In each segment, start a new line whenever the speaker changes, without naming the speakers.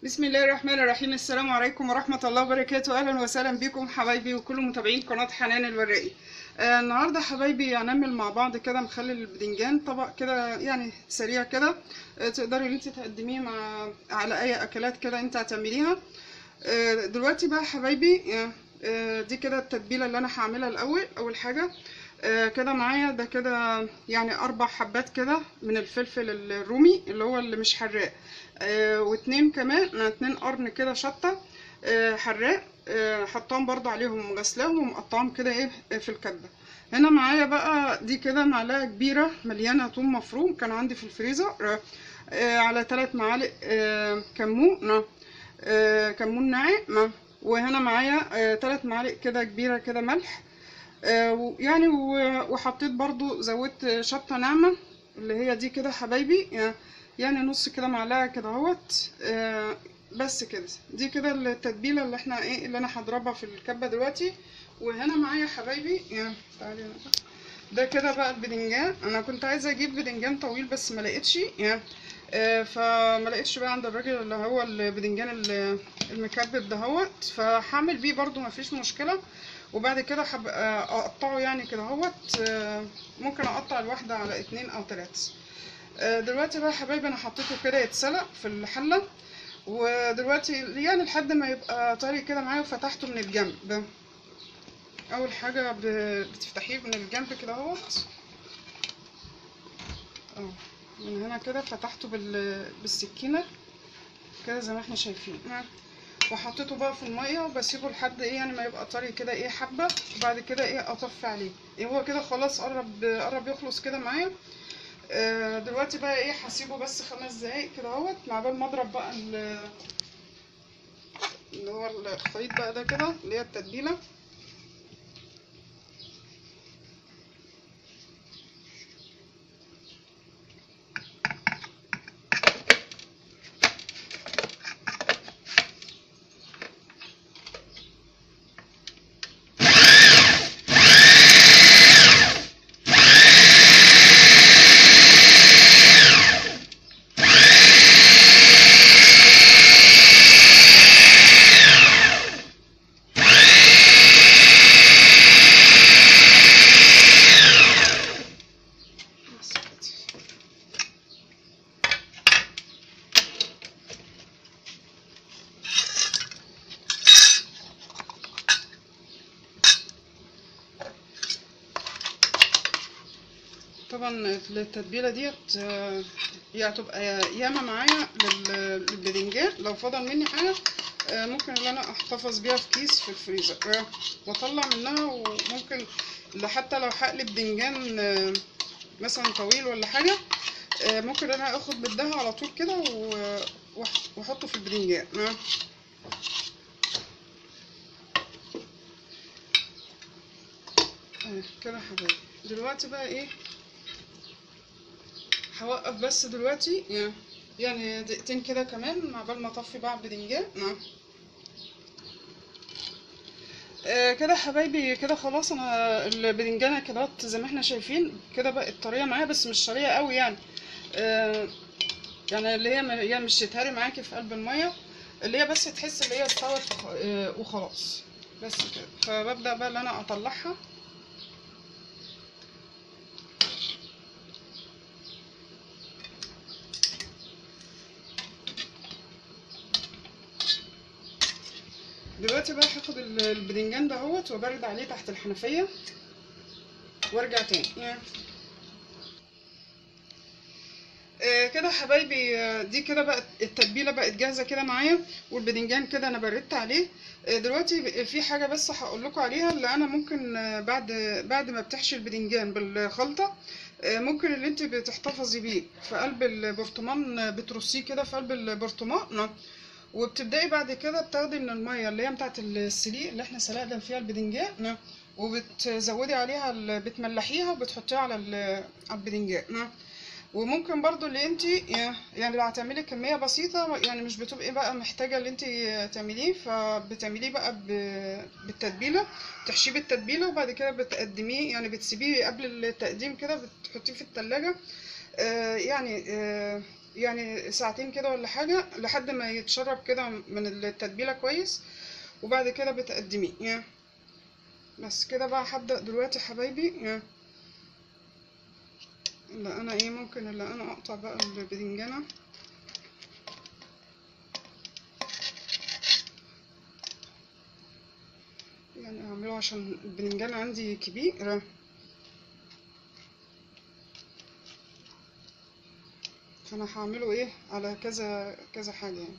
بسم الله الرحمن الرحيم السلام عليكم ورحمة الله وبركاته أهلا وسهلا بكم حبايبي وكل متابعين قناة حنان الورقي آه النهاردة حبايبي هنعمل مع بعض كده مخلل البدنجان طبق كده يعني سريع كده آه تقدري ان انت تقدميه مع على اي اكلات كده انت هتعمليها آه دلوقتي بقى حبايبي آه آه دي كده التتبيلة اللي انا هعملها الاول اول حاجة آه كده معايا ده كده يعني اربع حبات كده من الفلفل الرومي اللي هو اللي مش حراق آه واتنين كمان اتنين قرن كده شطة آه حراق آه حطاهم برضو عليهم غسلاهم ومقطعهم كده ايه في الكبة هنا معايا بقى دي كده معلقة كبيرة مليانة توم مفروم كان عندي في الفريزر آه على ثلاث معالق آه كمون آه كمون ناعم وهنا معايا آه ثلاث معالق كده كبيرة كده ملح آه يعني وحطيت برضو زودت شطة ناعمة اللي هي دي كده حبايبي يعني نص كده معلقة كده اهوت آه بس كده دي كده التتبيلة اللي احنا ايه اللي انا هضربها في الكبة دلوقتي وهنا معايا حبايبي يعني تعالي ده كده بقى البدنجان انا كنت عايزة اجيب بدنجان طويل بس ما لقيتش يعني آه فما لقيتش بقى عند الراجل اللي هو البدنجان المكبب دهوت فهعمل بيه برضو ما فيش مشكلة وبعد كده حب اقطعه يعني كده اهوت آه ممكن اقطع الواحدة على اتنين او تلاتة دلوقتي بقى حبايبي انا حطيته كده يتسلق في الحله ودلوقتي يعني لحد ما يبقى طري كده معايا وفتحته من الجنب اول حاجه بتفتحيه من الجنب كده اهوت اه من هنا كده فتحته بالسكينه كده زي ما احنا شايفين وحطيته بقى في الميه وبسيبه لحد ايه يعني ما يبقى طري كده ايه حبه وبعد كده ايه اطفي عليه إيه هو كده خلاص قرب قرب يخلص كده معايا دلوقتي بقى ايه هسيبه بس خمس دقايق كده اهوت مع بال ما اضرب بقى اللي هو الخليط بقى ده كده اللي هي التتبيله طبعا التتبيله ديت هي هتبقى ياما معايا للبدنجان لو فضل مني حاجه ممكن ان انا احتفظ بيها في كيس في الفريزر واطلع منها وممكن حتى لو هقلب بدنجان مثلا طويل ولا حاجه ممكن انا اخد بدها على طول كده واحطه في البدنجان كده حبايبي دلوقتي بقى ايه هوقف بس دلوقتي يعني دقيقتين كده كمان مع بال ما اطفي بقى البدنجان آه كده حبايبي كده خلاص انا البدنجانه كده زي ما احنا شايفين كده بقت طريه معايا بس مش طريه قوي يعني آه يعني اللي هي هي مش تتهري معاكي في قلب الميه اللي هي بس تحس اللي هي استوت آه وخلاص بس كده فببدا بقى ان انا اطلعها دلوقتي بقى هاخد البدنجان دهوت وبرد عليه تحت الحنفيه وارجع تاني آه كده حبايبي دي كده بقت التتبيله بقت جاهزه كده معايا والبدنجان كده انا بردت عليه آه دلوقتي في حاجه بس هقول لكم عليها اللي انا ممكن بعد بعد ما بتحشي البدنجان بالخلطه آه ممكن اللي انت بتحتفظي بيه في قلب البرطمان بترصيه كده في قلب البرطمان وبتبداي بعد كده بتاخدي من الميه اللي هي بتاعه السليق اللي احنا سلقنا فيها البدنجان وبتزودي عليها بتملحيها وبتحطيها على البدنجان وممكن برضو اللي انت يعني لو هتعملي كميه بسيطه يعني مش بتبقي بقى محتاجه اللي انت تعمليه فبتعمليه بقى بالتتبيله تحشيه بالتتبيله وبعد كده بتقدميه يعني بتسيبيه قبل التقديم كده بتحطيه في التلاجة آه يعني آه يعني ساعتين كده ولا حاجة لحد ما يتشرب كده من التتبيلة كويس وبعد كده بتقدميه يا. بس كده بقى هبدأ دلوقتي حبايبي يا. لا انا ايه ممكن اللي انا اقطع بقى الباذنجانة يعني اعمله عشان الباذنجان عندي كبير فانا هعمله ايه على كذا كذا حاجة يعني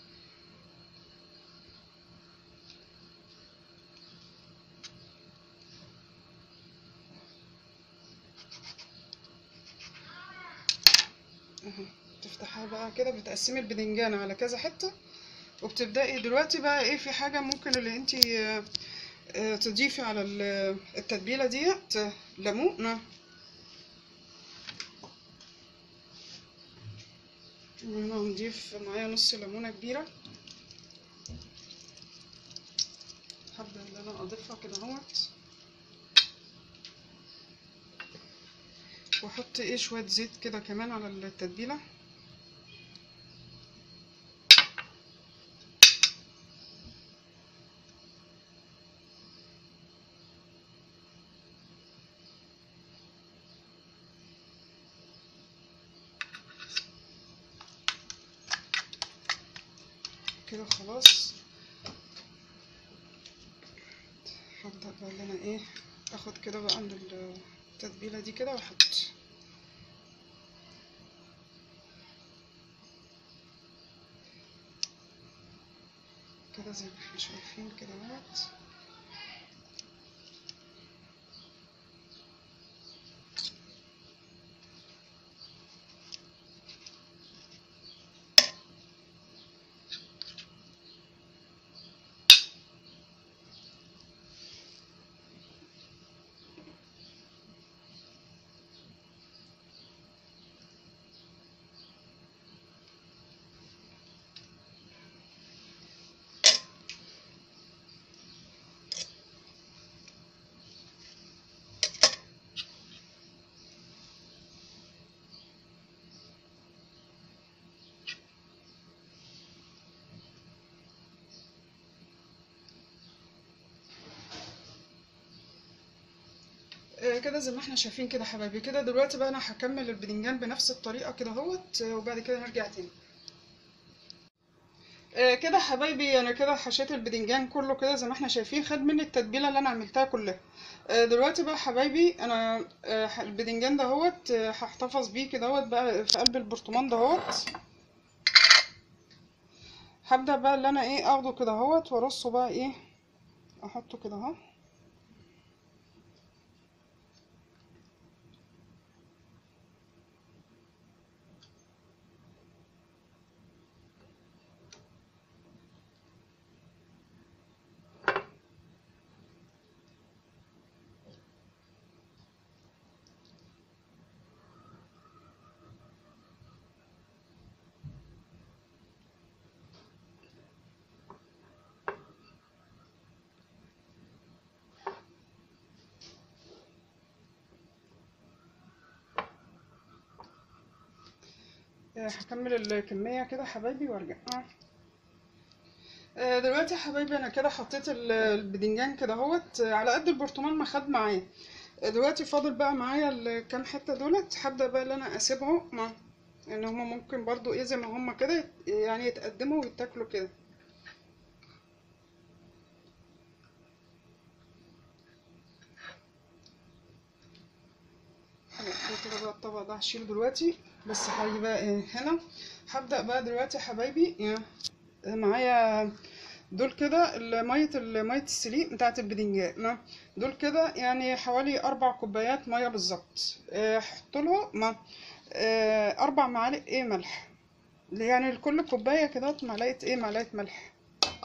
اهو تفتحها بقى كده بتقسمي الباذنجان على كذا حتة وبتبدأي دلوقتي بقى ايه في حاجة ممكن اللي انتي آه، آه، تضيفي على ال- التتبيلة ديت ليمون هنا هنضيف معايا نص ليمونة كبيرة هبدأ ان انا اضيفها كده اهوت واحط ايه شوية زيت كده كمان على التتبيلة كده خلاص هبدأ بقى اللي انا ايه اخد كده بقى من التتبيلة دي كده واحط كده زي ما احنا شايفين كده اهوت آه، كده زي ما احنا شايفين كده حبايبي كده دلوقتي بقى انا هكمل البدنجان بنفس الطريقة كده اهوت آه، وبعد كده نرجع تاني آه، كده حبايبي انا كده حشيت البدنجان كله كده زي ما احنا شايفين خد مني التتبيله اللي انا عملتها كلها آه، دلوقتي بقى حبايبي انا آه، البدنجان دهوت آه، هحتفظ بيه كده اهوت بقى في قلب البرطمان دهوت هبدا بقى اللي انا ايه اخده كده اهوت وارصه بقى ايه احطه كده اهو آه، هكمل الكميه كده حبايبي وارجع آه. آه، دلوقتي يا حبايبي انا كده حطيت ال- البدنجان كده اهوت آه، على قد البرطمان ما خد معايا آه، دلوقتي فاضل بقى معايا الكام حته دولت هبدا بقى اللي انا اسيبهم مع ان هما ممكن برضو ايه زي ما هما كده يت- يعني يتقدموا ويتاكلوا كده خلاص ده كده بقى الطبق ده هشيله دلوقتي بس هاجي بقى إيه هنا هبدا بقى دلوقتي يا حبايبي إيه، معايا دول كده ال- ميه ال- ميه السليق بتاعه البدنجان ما دول كده يعني حوالي اربع كوبايات ميه بالظبط آه، هحط لهم ما آه، اربع معالق ايه ملح يعني لكل كوبايه كده معلقه ايه معلقه ملح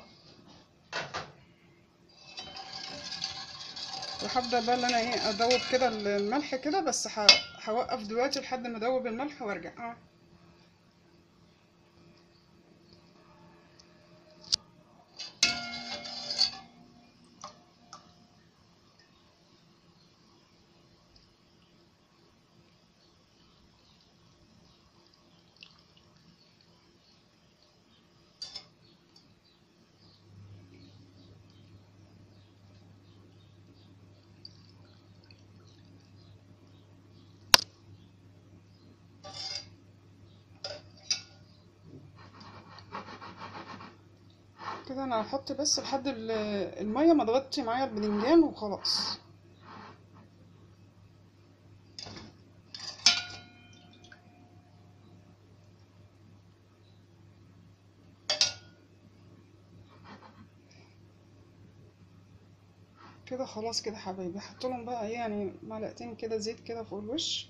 وهبدا بقى اللي انا ايه ادوب كده الملح كده بس ه- هوقف دلوقتي لحد ما ادوب الملح وارجع اه كده انا هحط بس لحد ال- الميه ما تغطي معايا الباذنجان وخلاص كده خلاص كده حبايبي هحط لهم بقى ايه يعني معلقتين كده زيت كده فوق الوش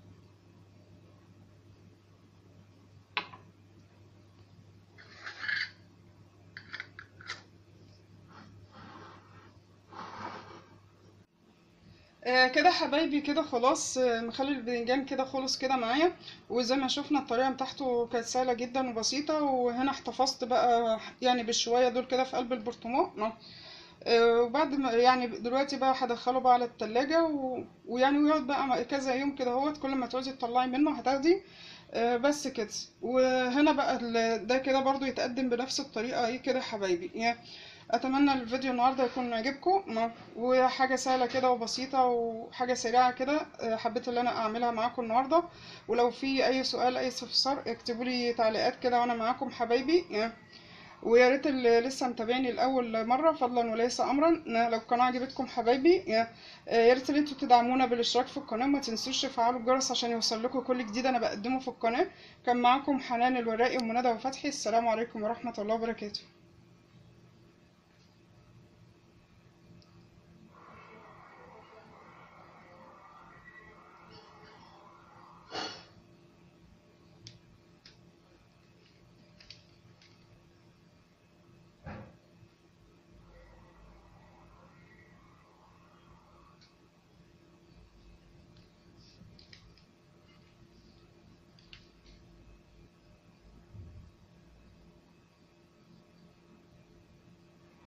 آه كده حبايبي كده خلاص آه مخلي الباذنجان كده خلص كده معايا وزي ما شفنا الطريقه بتاعته كانت سهله جدا وبسيطه وهنا احتفظت بقى يعني بالشويه دول كده في قلب البرطمان آه وبعد ما يعني دلوقتي بقى هدخله بقى على التلاجة و... ويعني ويقعد بقى كذا يوم كده اهوت كل ما تعوزي تطلعي منه هتاخدي آه بس كده وهنا بقى ال- ده كده برضو يتقدم بنفس الطريقة ايه كده يا حبايبي يعني اتمنى الفيديو النهارده يكون عجبكم وحاجه سهله كده وبسيطه وحاجه سريعه كده آه، حبيت ان انا اعملها معاكم النهارده ولو في اي سؤال اي استفسار اكتبوا لي تعليقات كده وانا معاكم حبايبي يعني ويا ريت اللي لسه متابعني لاول مره فضلا وليس امرا إن لو القناه عجبتكم حبايبي يا يا ريت ان انتوا تدعمونا بالاشتراك في القناه وما تنسوش تفعلوا الجرس عشان يوصل لكم كل جديد انا بقدمه في القناه كان معاكم حنان الورائي ومنى وفتحي السلام عليكم ورحمه الله وبركاته